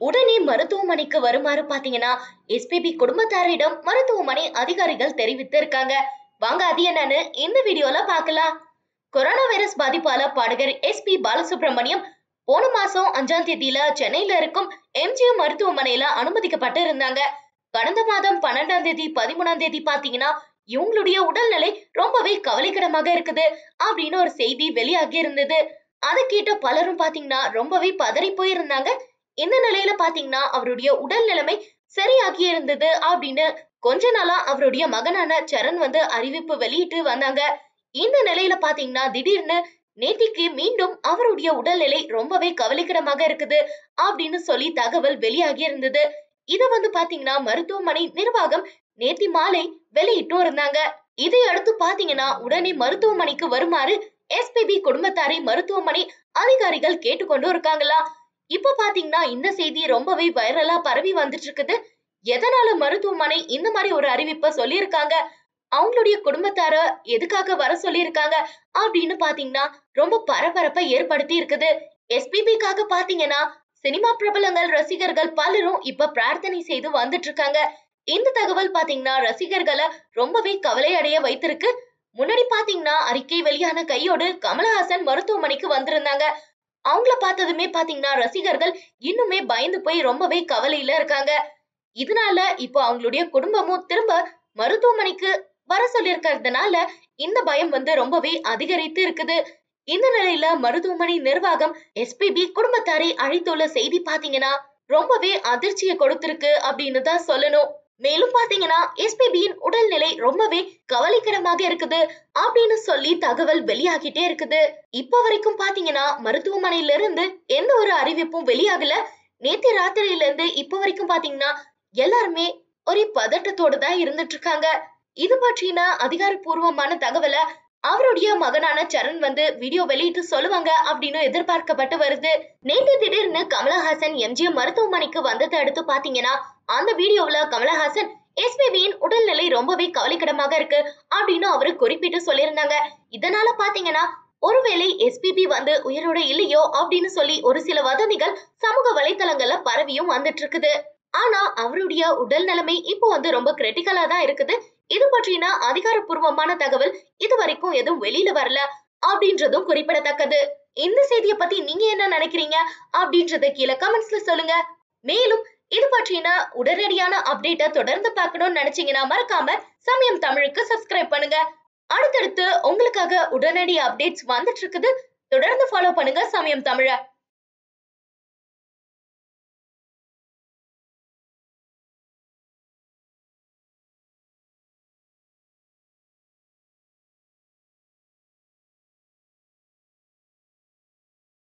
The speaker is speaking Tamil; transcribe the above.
உடனே மருத்துவமனைக்கு வருமாறு பாத்தீங்கன்னா எஸ்பிபி குடும்பத்தாரிடம் மருத்துவமனை அதிகாரிகள் தெரிவித்து இருக்காங்க வாங்க அது என்னன்னு இந்த வீடியோல பார்க்கலாம் கொரோனா வைரஸ் பாதிப்பால பாடகர் எஸ்பி பாலசுப்ரமணியம் போன மாசம் அஞ்சாம் தேதியில சென்னையில இருக்கும் எம்ஜிஎம் மருத்துவமனையில அனுமதிக்கப்பட்டு இருந்தாங்க கடந்த மாதம் பன்னெண்டாம் தேதி பதிமூணாம் தேதி பாத்தீங்கன்னா இவங்களுடைய உடல்நிலை ரொம்பவே கவலைக்கிடமாக இருக்குது அப்படின்னு ஒரு செய்தி வெளியாகி இருந்தது அதை கேட்ட பலரும் பாத்தீங்கன்னா ரொம்பவே பதறி போயிருந்தாங்க இந்த நிலையில பாத்தீங்கன்னா அவருடைய உடல் நிலைமை சரியாகி இருந்தது அப்படின்னு கொஞ்ச நாளா அவருடைய மகனான சரண் வந்து அறிவிப்பு வெளியிட்டு வந்தாங்க இந்த நிலையில பாத்தீங்கன்னா திடீர்னு நேத்திக்கு மீண்டும் அவருடைய உடல்நிலை ரொம்பவே கவலைக்கிடமாக இருக்குது அப்படின்னு சொல்லி தகவல் வெளியாகி இருந்தது இத வந்து பாத்தீங்கன்னா மருத்துவமனை நிர்வாகம் நேத்தி மாலை வெளியிட்டும் இருந்தாங்க இதை அடுத்து பாத்தீங்கன்னா உடனே மருத்துவமனைக்கு வருமாறு எஸ்பிபி குடும்பத்தாரை மருத்துவமனை அதிகாரிகள் கேட்டுக்கொண்டு இருக்காங்களா இப்ப பாத்தீங்கன்னா இந்த செய்தி ரொம்பவே வைரலா பரவி வந்துட்டு இருக்குது எதனால மருத்துவமனை இந்த மாதிரி ஒரு அறிவிப்பை சொல்லியிருக்காங்க அவங்களுடைய குடும்பத்தார எதுக்காக வர சொல்லியிருக்காங்க அப்படின்னு பாத்தீங்கன்னா ரொம்ப பரபரப்பை ஏற்படுத்தி இருக்குது எஸ்பிபிக்காக பாத்தீங்கன்னா சினிமா பிரபலங்கள் ரசிகர்கள் பலரும் இப்ப பிரார்த்தனை செய்து வந்துட்டு இருக்காங்க இந்த தகவல் பாத்தீங்கன்னா ரசிகர்களை ரொம்பவே கவலை அடைய வைத்திருக்கு முன்னாடி பாத்தீங்கன்னா அறிக்கை வெளியான கையோடு கமலஹாசன் மருத்துவமனைக்கு வந்திருந்தாங்க அவங்கள பார்த்ததுமே பாத்தீங்கன்னா ரசிகர்கள் இன்னுமே பயந்து போய் ரொம்பவே கவலையில இருக்காங்க இதனால இப்போ அவங்களுடைய குடும்பமும் திரும்ப மருத்துவமனைக்கு வர சொல்லியிருக்கிறதுனால இந்த பயம் வந்து ரொம்பவே அதிகரித்து இருக்குது இந்த நிலையில மருத்துவமனை நிர்வாகம் எஸ்பிபி குடும்பத்தாரை அழைத்துள்ள செய்தி பாத்தீங்கன்னா ரொம்பவே அதிர்ச்சியை கொடுத்திருக்கு அப்படின்னு தான் சொல்லணும் மேலும் பாத்தீங்கன்னா எஸ்பிபியின் உடல்நிலை ரொம்பவே கவலைக்கிடமாக இருக்குது அப்படின்னு சொல்லி தகவல் வெளியாகிட்டே இருக்குது இப்ப வரைக்கும் பாத்தீங்கன்னா மருத்துவமனையில இருந்து எந்த ஒரு அறிவிப்பும் வெளியாகல நேத்து ராத்திரியில இருந்து இப்ப வரைக்கும் பாத்தீங்கன்னா எல்லாருமே ஒரே பதட்டத்தோடு தான் இருந்துட்டு இருக்காங்க இது பற்றின அதிகாரப்பூர்வமான தகவலை அவருடைய மகனான சரண் வந்து வீடியோ வெளியிட்டு சொல்லுவாங்க அப்படின்னு எதிர்பார்க்கப்பட்டு வருது நேற்று திடீர்னு கமலஹாசன் எம்ஜிஎம் மருத்துவமனைக்கு வந்ததை அடுத்து பாத்தீங்கன்னா அந்த வீடியோவுல கமலஹாசன் எஸ்பிபியின் உடல்நிலை ரொம்பவே கவலைக்கிடமாக இருக்கு அப்படின்னு அவரு குறிப்பிட்டு சொல்லியிருந்தாங்க இதனால பாத்தீங்கன்னா ஒருவேளை எஸ்பிபி வந்து உயிரோட இல்லையோ அப்படின்னு சொல்லி ஒரு சில வதந்திகள் சமூக வலைத்தளங்கள்ல பரவியும் வந்துட்டு இருக்குது ஆனா அவருடைய உடல் நிலைமை இப்போ வந்து ரொம்ப கிரிட்டிக்கலா தான் இருக்குது இது பற்றின அதிகாரப்பூர்வமான தகவல் இது வரைக்கும் எதுவும் வெளியில வரல அப்படின்றதும் குறிப்பிடத்தக்கது இந்த செய்தியை பத்தி நீங்க என்ன நினைக்கிறீங்க அப்படின்றத கீழே கமெண்ட்ஸ்ல சொல்லுங்க மேலும் இது பற்றின உடனடியான அப்டேட்டை தொடர்ந்து பார்க்கணும்னு நினைச்சீங்கன்னா மறக்காம சமயம் தமிழுக்கு சப்ஸ்கிரைப் பண்ணுங்க அடுத்தடுத்து உங்களுக்காக உடனடி அப்டேட்ஸ் வந்துட்டு இருக்குது தொடர்ந்து ஃபாலோ பண்ணுங்க சமயம் தமிழ